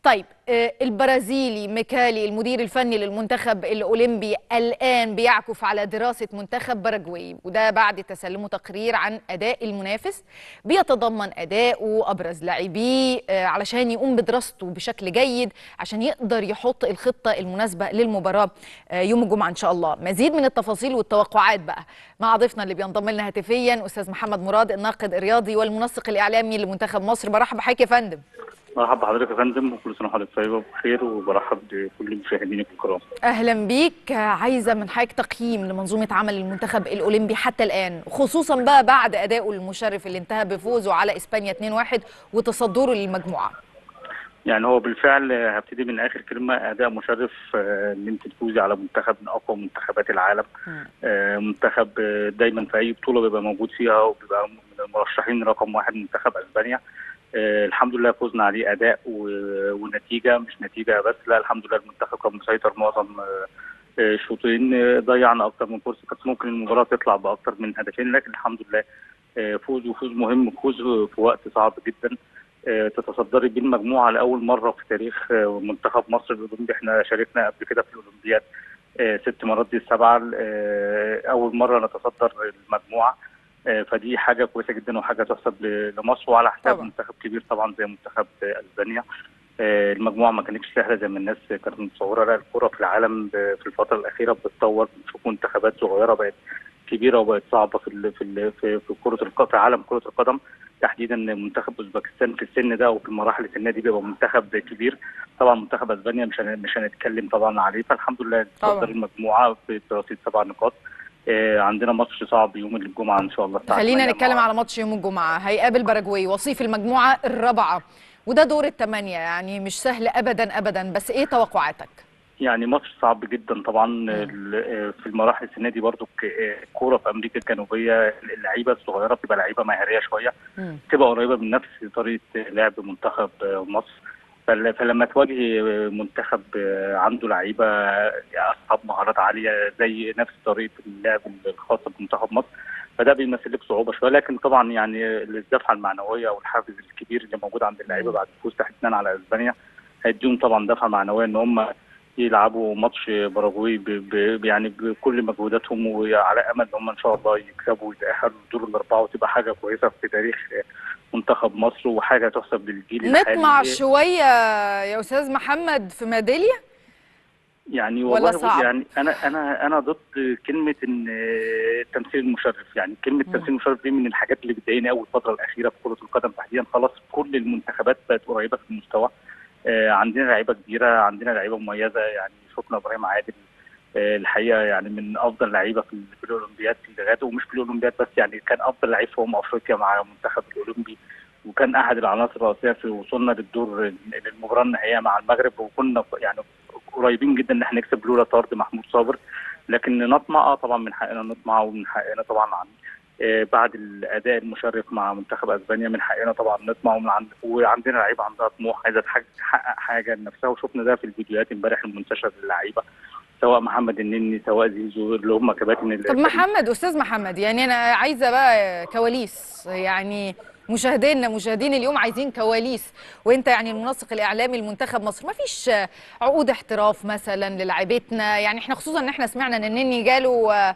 طيب آه، البرازيلي ميكالي المدير الفني للمنتخب الأولمبي الآن بيعكف على دراسة منتخب باراجواي وده بعد تسلمه تقرير عن أداء المنافس بيتضمن أداءه أبرز لاعبيه آه، علشان يقوم بدراسته بشكل جيد عشان يقدر يحط الخطة المناسبة للمباراة آه، يوم الجمعة إن شاء الله مزيد من التفاصيل والتوقعات بقى مع ضيفنا اللي بينضم لنا هاتفيا أستاذ محمد مراد الناقد الرياضي والمنسق الإعلامي لمنتخب مصر برحب بحضرتك يا فندم مرحبا بحضرتك يا فندم وكل سنه وحضرتك طيبه وبخير وبرحب بكل مشاهدينك الكرام. اهلا بيك عايزه من حضرتك تقييم لمنظومه عمل المنتخب الاولمبي حتى الان خصوصا بقى بعد ادائه المشرف اللي انتهى بفوزه على اسبانيا 2-1 وتصدره للمجموعه. يعني هو بالفعل هبتدي من اخر كلمه اداء مشرف آه، ان انت تفوزي على منتخب من اقوى منتخبات العالم آه، منتخب آه، دايما في اي بطوله بيبقى موجود فيها وبيبقى من المرشحين رقم واحد منتخب اسبانيا آه، الحمد لله فزنا عليه اداء و- ونتيجه مش نتيجه بس لا الحمد لله المنتخب كان مسيطر معظم آه، آه، الشوطين آه، ضيعنا اكتر من فرصه كانت ممكن المباراه تطلع باكتر من هدفين لكن الحمد لله آه، فوز وفوز مهم فوز في وقت صعب جدا آه، تتصدري بيه المجموعه لاول مره في تاريخ آه، منتخب مصر الاولمبي احنا شاركنا قبل كده في الاولمبياد آه، ست مرات دي السبعه آه، اول مره نتصدر المجموعه آه، فدي حاجه كويسه جدا وحاجه تحسب ل- لمصر وعلى حساب طبعا. منتخب كبير طبعا زي منتخب آه، اسبانيا آه، المجموعه ما كانتش سهله زي ما الناس كانت متصوره لا الكره في العالم ب- في الفتره الاخيره بتتطور بنشوف منتخبات صغيره بقت كبيره وبقت صعبه في ال- في ال- في في كره القدم في عالم كره القدم تحديدا منتخب اوزبكستان في السن ده وفي المراحل السنيه دي بيبقى منتخب كبير طبعا منتخب اسبانيا مش هن- مش هنتكلم طبعا عليه فالحمد لله طبعا. تصدر المجموعه في رصيد سبع نقاط آه، عندنا ماتش صعب يوم الجمعه ان شاء الله الساعة خلينا 8 نتكلم مع- على ماتش يوم الجمعه هيقابل باراجواي وصيف المجموعه الرابعه وده دور الثمانيه يعني مش سهل ابدا ابدا بس ايه توقعاتك؟ يعني ماتش صعب جدا طبعا ال- في المراحل السنه دي برضو الكوره في امريكا الجنوبيه اللعيبه الصغيره بتبقى لعيبه مهاريه شويه مم. تبقى قريبه من نفس طريقه لعب منتخب مصر فل- فلما تواجهي منتخب عنده لعيبه اصحاب مهارات عاليه زي نفس طريقه اللعب الخاصه بمنتخب مصر فده بيمثل لك صعوبه شويه لكن طبعا يعني الدفعه المعنويه والحافز الكبير اللي موجود عند اللعيبه بعد الفوز تحديدا على اسبانيا هيديهم طبعا دفعه معنويه ان هم يلعبوا ماتش باراجواي ب- ب- يعني بكل مجهوداتهم وعلى امل ان هم ان شاء الله يكسبوا ويتاهلوا لدور الاربعه وتبقى حاجه كويسه في تاريخ منتخب مصر وحاجه تحسب للجيل الحالي نطمع شويه يا استاذ محمد في ميداليه؟ يعني ولا والله بص صعب؟ يعني انا انا انا ضد كلمه ان التمثيل المشرف يعني كلمه مم. التمثيل المشرف دي من الحاجات اللي بتضايقني قوي الفتره الاخيره في كره القدم تحديدا خلاص كل المنتخبات بقت قريبه في المستوى آه، عندنا لعيبه كبيره عندنا لعيبه مميزه يعني شفنا ابراهيم عادل آه، الحقيقه يعني من افضل لعيبه في في الاولمبياد اللي غادوا ومش في الاولمبياد بس يعني كان افضل لعيب في امم افريقيا مع المنتخب الاولمبي وكان احد العناصر الرئيسيه في وصولنا للدور للمباراه النهائيه مع المغرب وكنا يعني قريبين جدا ان احنا نكسب لولا طرد محمود صابر لكن نطمع اه طبعا من حقنا نطمع ومن حقنا طبعا عن آه، بعد الاداء المشرف مع منتخب اسبانيا من حقنا طبعا نطمع ومن عند وعندنا لعيبه عندها طموح عايزه تحقق تحقق حاجه لنفسها وشفنا ده في الفيديوهات امبارح المنتشره للعيبه سواء محمد النني سواء زيزو اللي هم كباتن طب محمد استاذ محمد يعني انا عايزه بقى كواليس يعني مشاهدينا مشاهدين اليوم عايزين كواليس وانت يعني المنسق الاعلامي لمنتخب مصر ما فيش عقود احتراف مثلا للاعيبتنا يعني احنا خصوصا ان احنا سمعنا ان النني جاله آه،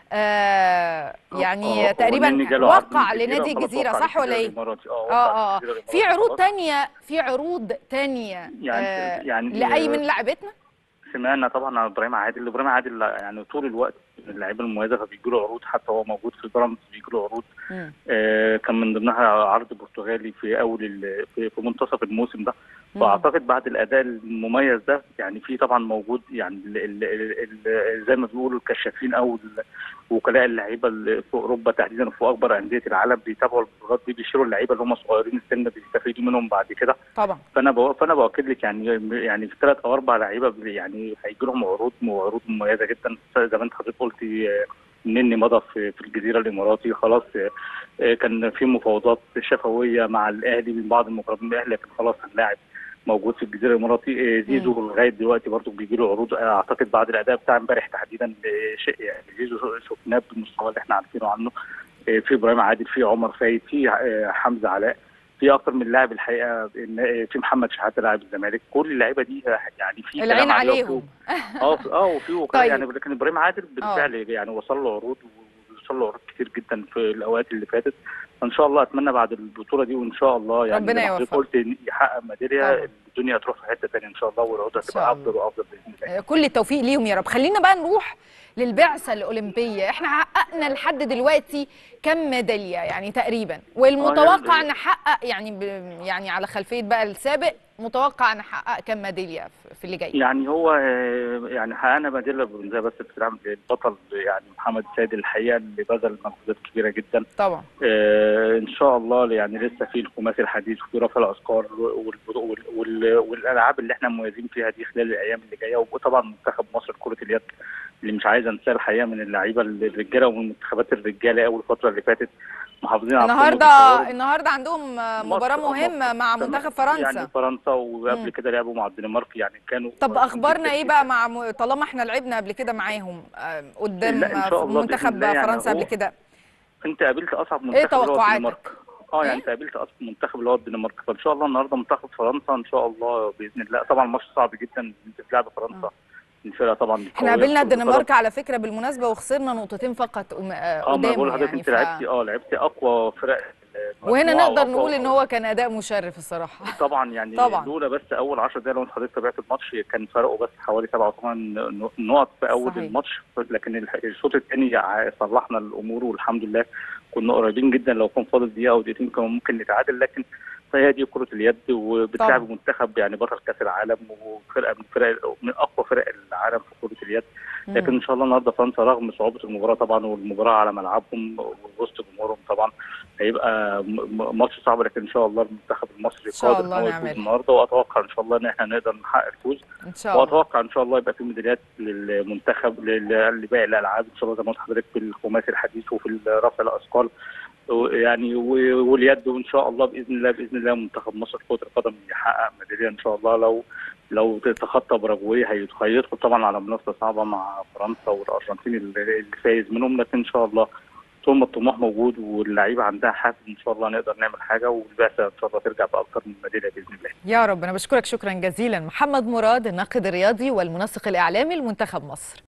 آه يعني آه، تقريبا والنني جاله عرض من وقع الجزيرة لنادي وخلاص الجزيره وقع صح ولا للجزيرة ايه؟ الإماراتي. اه اه اه وقع للجزيرة في الإماراتي عروض خلاص. تانية في عروض تانية يعني- آه يعني- لاي من لاعبتنا؟ سمعنا طبعا عن ابراهيم عادل ابراهيم عادل يعني طول الوقت من اللعيبه المميزه فبيجي له عروض حتى هو موجود في بيراميدز بيجي له عروض مم. آه كان من ضمنها عرض برتغالي في اول ال- في, في منتصف الموسم ده مم. فاعتقد بعد الاداء المميز ده يعني في طبعا موجود يعني ال ال ال ال زي ما بيقولوا الكشافين او ال- وكلاء اللعيبه اللي في اوروبا تحديدا وفي اكبر انديه العالم بيتابعوا البطولات دي بيشيروا اللعيبه اللي هم صغيرين السن بيستفيدوا منهم بعد كده طبعا فانا بو... فانا باكد لك يعني يعني في ثلاث او اربع لعيبه ب- يعني هيجي لهم عروض وعروض مميزه جدا زي ما انت حضرتك قلتي آه، نني مضى في, في الجزيره الاماراتي خلاص آه، آه، كان في مفاوضات شفويه مع الاهلي من بعض المقربين من الاهلي لكن خلاص اللاعب موجود في الجزيره الاماراتي آه، زيزو لغايه دلوقتي برضه بيجي له عروض آه، اعتقد بعد الاداء بتاع امبارح تحديدا آه، شيء يعني زيزو شفناه بالمستوى اللي احنا عارفينه عنه آه، في ابراهيم عادل في عمر فايد في آه، حمزه علاء في اكتر من لاعب الحقيقه إن- في محمد شحاته لاعب الزمالك كل اللعيبه دي يعني في كلام العين عليها عليهم وفي- اه في- اه وفي وكلاء طيب. يعني لكن ابراهيم عادل بالفعل يعني وصل له عروض ووصل له عروض كتير جدا في الاوقات اللي فاتت فان شاء الله اتمنى بعد البطوله دي وان شاء الله يعني ربنا زي ما حضرتك يوفقه. قلت إن يحقق ميداليه طبعا. الدنيا هتروح في حته ثانيه ان شاء الله والعروض شاء هتبقى الله. افضل وافضل باذن الله كل التوفيق ليهم يا رب خلينا بقى نروح للبعثة الأولمبية احنا حققنا لحد دلوقتي كم ميدالية يعني تقريبا والمتوقع يعني- نحقق يعني ب يعني على خلفية بقى السابق متوقع نحقق كم ميدالية في- في اللي جاي يعني هو آه، يعني حققنا ميداليه زي بس بتلعب البطل يعني محمد سيد الحقيقه اللي بذل مجهودات كبيره جدا طبعا آه، ان شاء الله يعني لسه في الخماسي الحديث وفي رفع الاثقال وال- وال- وال- والالعاب اللي احنا مميزين فيها دي خلال الايام اللي جايه وطبعا منتخب مصر كره اليد اللي مش عايز انساه الحقيقه من اللعيبه الرجاله ومن منتخبات الرجاله اول الفتره اللي فاتت محافظين على قمة النهارده التطور. النهارده عندهم آه، مصر- مباراة مصر. مهمة مع تمام. منتخب فرنسا يعني فرنسا مم. وقبل كده لعبوا مع الدنمارك يعني كانوا طب اخبارنا ايه بقى مع م- طالما احنا لعبنا قبل كده معاهم آه، قدام لا، إن شاء آه، الله منتخب بإذن الله يعني فرنسا قبل هو- كده انت قابلت اصعب منتخب اللي هو توقعاتك؟ الدنمارك اه يعني إيه؟ انت قابلت اصعب منتخب اللي هو الدنمارك فان شاء الله النهارده منتخب فرنسا ان شاء الله باذن الله طبعا الماتش صعب جدا انت بتلعب فرنسا الفرقه طبعا احنا قوية قابلنا في كرة الدنمارك على فكره بالمناسبه وخسرنا نقطتين فقط قم- آه، اه ما أنا بقول قدامه لحضرتك يعني انت ف... لعبتي اه لعبتي اقوى فرق المجموعة وهنا نقدر وأقوى- نقول ان هو كان اداء مشرف الصراحه طبعا يعني طبعا. لولا بس اول 10 دقايق لو انت حضرتك تابعت الماتش كان فرقه بس حوالي 7 8 نقط في اول صحيح. الماتش لكن الح- الشوط الثاني صلحنا الامور والحمد لله كنا قريبين جدا لو كان فاضل دقيقه او دقيقتين كان ممكن نتعادل لكن فهي دي كره اليد وبتلعب طبعا. منتخب يعني بطل كاس العالم وفرقه من فرق من اقوى فرق العالم في كره اليد لكن ان شاء الله النهارده فرنسا رغم صعوبه المباراه طبعا والمباراه على ملعبهم ووسط جمهورهم طبعا هيبقى م- م- ماتش صعب لكن ان شاء الله المنتخب المصري إن شاء قادر الله ان هو نعملها. يفوز النهارده واتوقع ان شاء الله ان احنا نقدر نحقق الفوز ان شاء الله واتوقع ان شاء الله يبقى في ميداليات للمنتخب لل- لباقي الالعاب ان شاء الله زي ما قلت لحضرتك في الخماسي الحديث وفي رفع الاثقال و- يعني و- واليد وان شاء الله باذن الله باذن الله منتخب مصر كره القدم يحقق ميداليه ان شاء الله لو لو تتخطى باراجواي هي- هيدخل طبعا على منافسه صعبه مع فرنسا والارجنتين اللي اللي فايز منهم لكن ان شاء الله طول ما الطموح موجود واللعيبه عندها حافز ان شاء الله نقدر نعمل حاجه والبعثه ان شاء الله ترجع باكثر من ميداليه باذن الله يا رب انا بشكرك شكرا جزيلا محمد مراد الناقد الرياضي والمنسق الاعلامي لمنتخب مصر